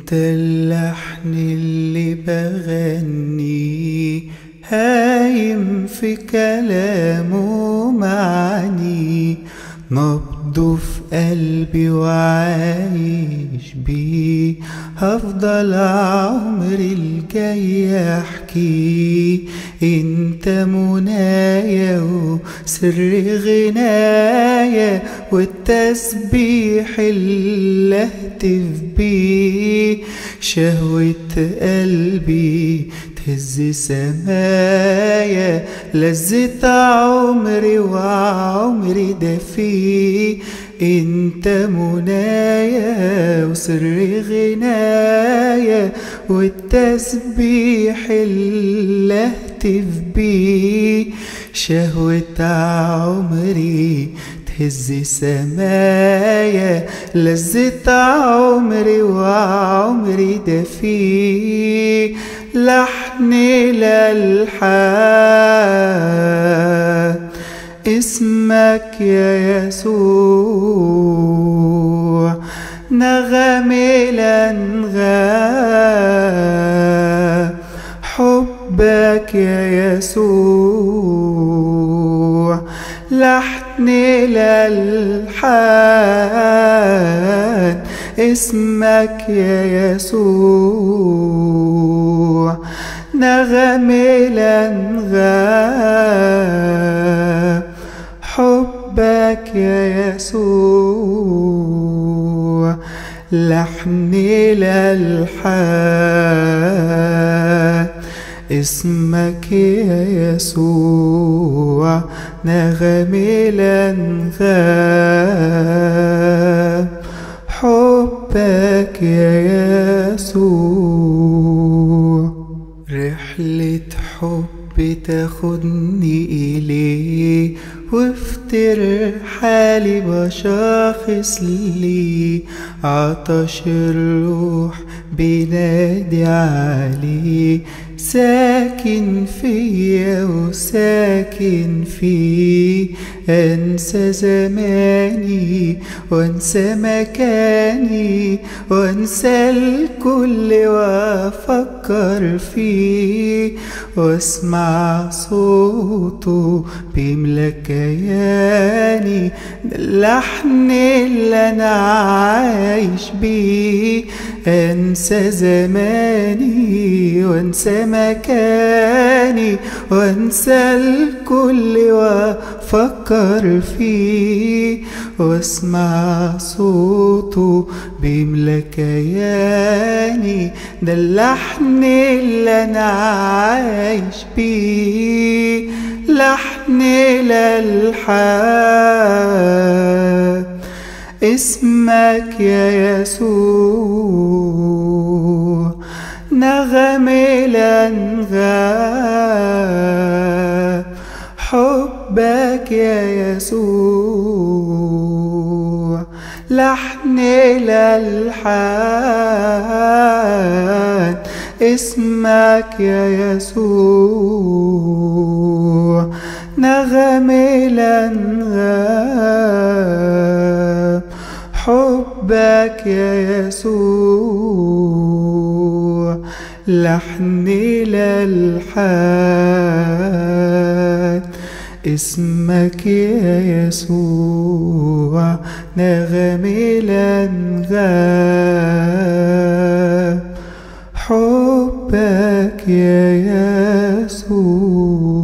انت اللحن اللي بغني هايم في كلامه معني نبضه في قلبي وعايش بيه هفضل عمري الجاي احكي انت منايا وسر غنايا والتسبيح اللي اهتف بيه شهوة قلبي تهز سمايا لذة عمري وعمري ده فيه انت منايا وسر غنايا والتسبيح اللي اهتف بيه شهوة عمري تهز سمايا لذة عمري وعمري ده فيه لحن الألحان اسمك يا يسوع نغم الأنغام حبك يا يسوع لحن الألحان اسمك يا يسوع نغم الأنغام حبك يا يسوع لحن الألحان اسمك يا يسوع نغم الأنغام حبك يا يسوع رحلة حب تاخدني إليه وافتر حالي بشاخص لي عطش الروح بينادي عليه ساكن فيا وساكن فيه انسى زماني وانسى مكاني وانسى الكل وافكر فيه واسمع صوته بيملى كياني ده اللحن اللي انا عايش بيه انسى زماني وانسى مكاني وانسى الكل وافكر فيه واسمع صوته بيملى كياني ده اللحن اللي انا عايش بيه لحن الالحان اسمك يا يسوع نغم الأنغام حبك يا يسوع لحن الألحان اسمك يا يسوع نغم الأنغام حبك يا يسوع لحن الألحان اسمك يا يسوع نغم الأنغام حبك يا يسوع